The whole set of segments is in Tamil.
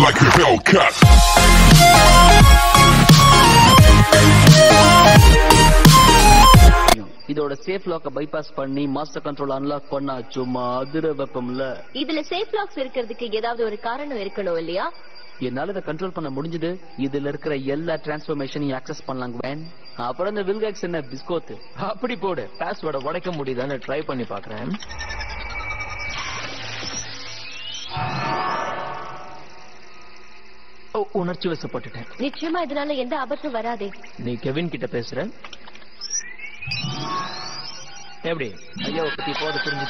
like a Hellcat. இதோட சேஃப் லாக்க பைபாஸ் பண்ணி மாஸ்டர் கண்ட்ரோல் அன்லாக் பண்ணா சும்மா அதிர வெப்பம்ல இதுல சேஃப் லாக்ஸ் இருக்கிறதுக்கு ஏதாவது ஒரு காரணம் இருக்கணும் இல்லையா என்னால இதை கண்ட்ரோல் பண்ண முடிஞ்சது இதுல இருக்கிற எல்லா டிரான்ஸ்பர்மேஷனையும் ஆக்சஸ் பண்ணலாங்க வேன் அப்புறம் இந்த வில்காக்ஸ் என்ன பிஸ்கோத்து அப்படி போடு பாஸ்வேர்டை உடைக்க முடியுதான்னு ட்ரை பண்ணி பாக்குறேன் ஓ, உணர்ச்சி வசப்பட்டுட்டேன் நிச்சயமா இதனால எந்த ஆபத்தும் வராதே நீ கெவின் கிட்ட பேசுற எப்படி ஐயாவை பத்தி போத புரிஞ்சு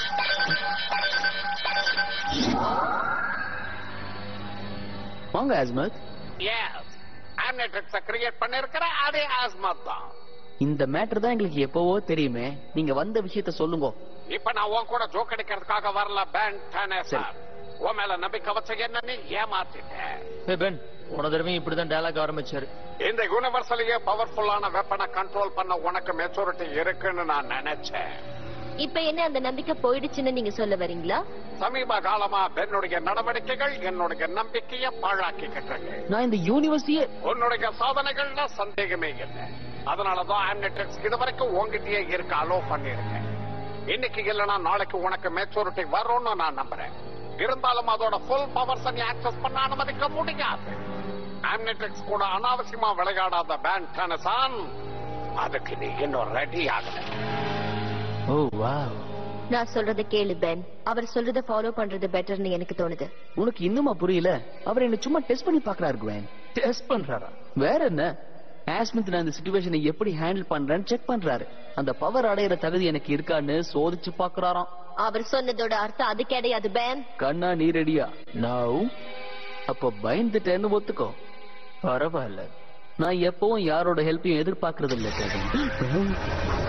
வாங்க ஆஸ்மத் எஸ் ஆம்னெட்ரிக்ஸ கிரியேட் பண்ணிருக்கிற அதே ஆஸ்மத் தான் இந்த மேட்டர் தான் எங்களுக்கு எப்பவோ தெரியுமே நீங்க வந்த விஷயத்த சொல்லுங்க இப்ப நான் உன் கூட ஜோக் அடிக்கிறதுக்காக வரல பேன் டனேசர் உன் மேல நம்பிக்கை வச்ச என்ன நீ ஏமாத்திட்டேன் ஏய் பென் போன தடவையும் இப்படிதான் டயலாக் ஆரம்பிச்சாரு இந்த யூனிவர்சலையே பவர்ஃபுல்லான வெப்பனை கண்ட்ரோல் பண்ண உனக்கு மெச்சூரிட்டி இருக்குன்னு நான் நினைச்சேன் இப்ப என்ன அந்த நம்பிக்கை போயிடுச்சுன்னு நீங்க சொல்ல வரீங்களா சமீப காலமா பெண்ணுடைய நடவடிக்கைகள் என்னுடைய நம்பிக்கையை பாழாக்கிக்கிட்டு இருக்கு நான் இந்த யூனிவர்சிட்டியே உன்னுடைய சாதனைகள்ல சந்தேகமே இல்லை அதனாலதான் ஆம்னெட்ரிக்ஸ் இதுவரைக்கும் உங்ககிட்டயே இருக்க அலோ பண்ணிருக்கேன் இன்னைக்கு இல்லைன்னா நாளைக்கு உனக்கு மெச்சூரிட்டி வரும்னு நான் நம்புறேன் இருந்தாலும் அதோட ஃபுல் பவர்ஸ் நீ ஆக்சஸ் பண்ண அனுமதிக்க முடியாது ஆம்னெட்ரிக்ஸ் கூட அனாவசியமா விளையாடாத பேண்ட் டெனசான் அதுக்கு நீ இன்னும் ரெடி ஆகல ஓ வாவ் நான் சொல்றத கேளு பென் அவர் சொல்றத ஃபாலோ பண்றது பெட்டர்னு எனக்கு தோணுது உனக்கு இன்னுமா புரியல அவர் என்ன சும்மா டெஸ்ட் பண்ணி பாக்குறாரு குவேன் டெஸ்ட் பண்றாரா வேற என்ன ஆஸ்மித் நான் இந்த சுச்சுவேஷனை எப்படி ஹேண்டில் பண்றேன்னு செக் பண்றாரு அந்த பவர் அடையிற தகுதி எனக்கு இருக்கான்னு சோதிச்சு பாக்குறாராம் அவர் சொன்னதோட அர்த்தம் அது கிடையாது பென் கண்ணா நீ ரெடியா நவ் அப்போ பயந்துட்டேன்னு ஒத்துக்கோ பரவாயில்ல நான் எப்பவும் யாரோட ஹெல்ப்பையும் எதிர்பார்க்கறது இல்ல கெவின்